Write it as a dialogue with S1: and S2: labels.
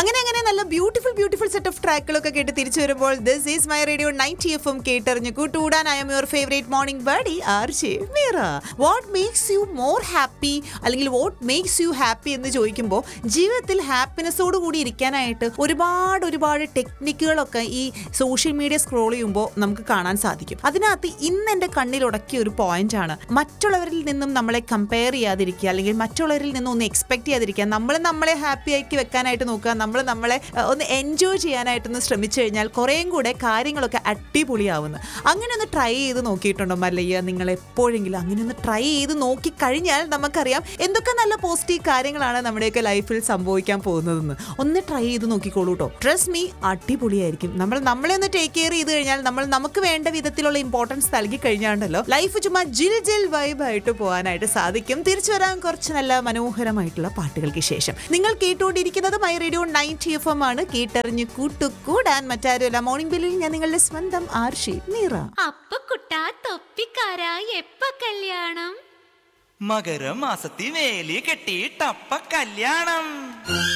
S1: അങ്ങനെ അങ്ങനെ നല്ല ബ്യൂട്ടിഫുൾ ബ്യൂട്ടിഫുൾ സെറ്റ് ഓഫ് ട്രാക്കുകളൊക്കെ കേട്ട് തിരിച്ചു വരുമ്പോൾ this is my radio ninety F M കേട്ടറിഞ്ഞു കൂട്ടുകൂടാൻ I'm your favourite morning buddy R Meera what makes you more happy അല്ലെങ്കിൽ വാട്ട് മേക്സ് യു ഹാപ്പി എന്ന് ചോദിക്കുമ്പോൾ ജീവിതത്തിൽ ഹാപ്പിനെസ്സോട് കൂടി ഇരിക്കാനായിട്ട് ഒരുപാട് ഒരുപാട് ടെക്നിക്കുകളൊക്കെ ഈ സോഷ്യൽ മീഡിയ സ്ക്രോൾ ചെയ്യുമ്പോൾ നമുക്ക് കാണാൻ സാധിക്കും അതിനകത്ത് ഇന്ന് എൻ്റെ കണ്ണിൽ ഉടക്കിയ ഒരു പോയിന്റ് ആണ് മറ്റുള്ളവരിൽ നിന്നും നമ്മളെ കമ്പയർ ചെയ്യാതിരിക്കുക അല്ലെങ്കിൽ മറ്റുള്ളവരിൽ നിന്നും ഒന്ന് എക്സ്പെക്ട് ചെയ്യാതിരിക്കുക നമ്മൾ നമ്മളെ ഹാപ്പി ആക്കി വെക്കാനായിട്ട് നോക്കുക നമ്മൾ നമ്മളെ അഹ്, ഒന്ന് എൻജോയ് ചെയ്യാനായിട്ടൊന്ന് ശ്രമിച്ചു കഴിഞ്ഞാൽ കുറേയും കൂടെ കാര്യങ്ങളൊക്കെ അടിപൊളിയാവുന്നു അങ്ങനെ ഒന്ന് ട്രൈ ചെയ്ത് നോക്കിയിട്ടുണ്ടോ മല്ലയ്യ നിങ്ങൾ എപ്പോഴെങ്കിലും അങ്ങനെ ഒന്ന് ട്രൈ ചെയ്ത് നോക്കി കഴിഞ്ഞാൽ നമുക്കറിയാം എന്തൊക്കെ നല്ല പോസിറ്റീവ് കാര്യങ്ങളാണ് നമ്മുടെയൊക്കെ ലൈഫിൽ സംഭവിക്കാൻ പോകുന്നതെന്ന് ഒന്ന് ട്രൈ ചെയ്ത് നോക്കിക്കോളൂ കേട്ടോ ട്രസ്റ്റ് മീ അടിപൊളിയായിരിക്കും നമ്മൾ നമ്മളെ ഒന്ന് ടേക്ക് കെയർ ചെയ്ത് കഴിഞ്ഞാൽ നമ്മൾ നമുക്ക് വേണ്ട വിധത്തിലുള്ള ഇമ്പോർട്ടൻസ് നൽകി കഴിഞ്ഞാണ്ടല്ലോ ലൈഫ് ചുമ്മാ ജിൽ ജിൽ വൈബായിട്ട് പോകാനായിട്ട് സാധിക്കും തിരിച്ചു വരാൻ കുറച്ച് നല്ല മനോഹരമായിട്ടുള്ള പാട്ടുകൾക്ക് ശേഷം നിങ്ങൾ കേട്ടുകൊണ്ടിരിക്കുന്നത് my radio ninety F M ആണ് കേട്ടറിഞ്ഞ് കൂട്ടുകൂടാൻ മറ്റാരുമല്ല മോർണിംഗ് ബില്ലിൽ ഞാൻ നിങ്ങളുടെ സ്വന്തം ആർഷി മീറ
S2: അപ്പ കുട്ടാ തൊപ്പിക്കാരാ എപ്പ കല്യാണം
S3: മകരമാസത്തി വേലി കെട്ടിയിട്ടപ്പ കല്യാണം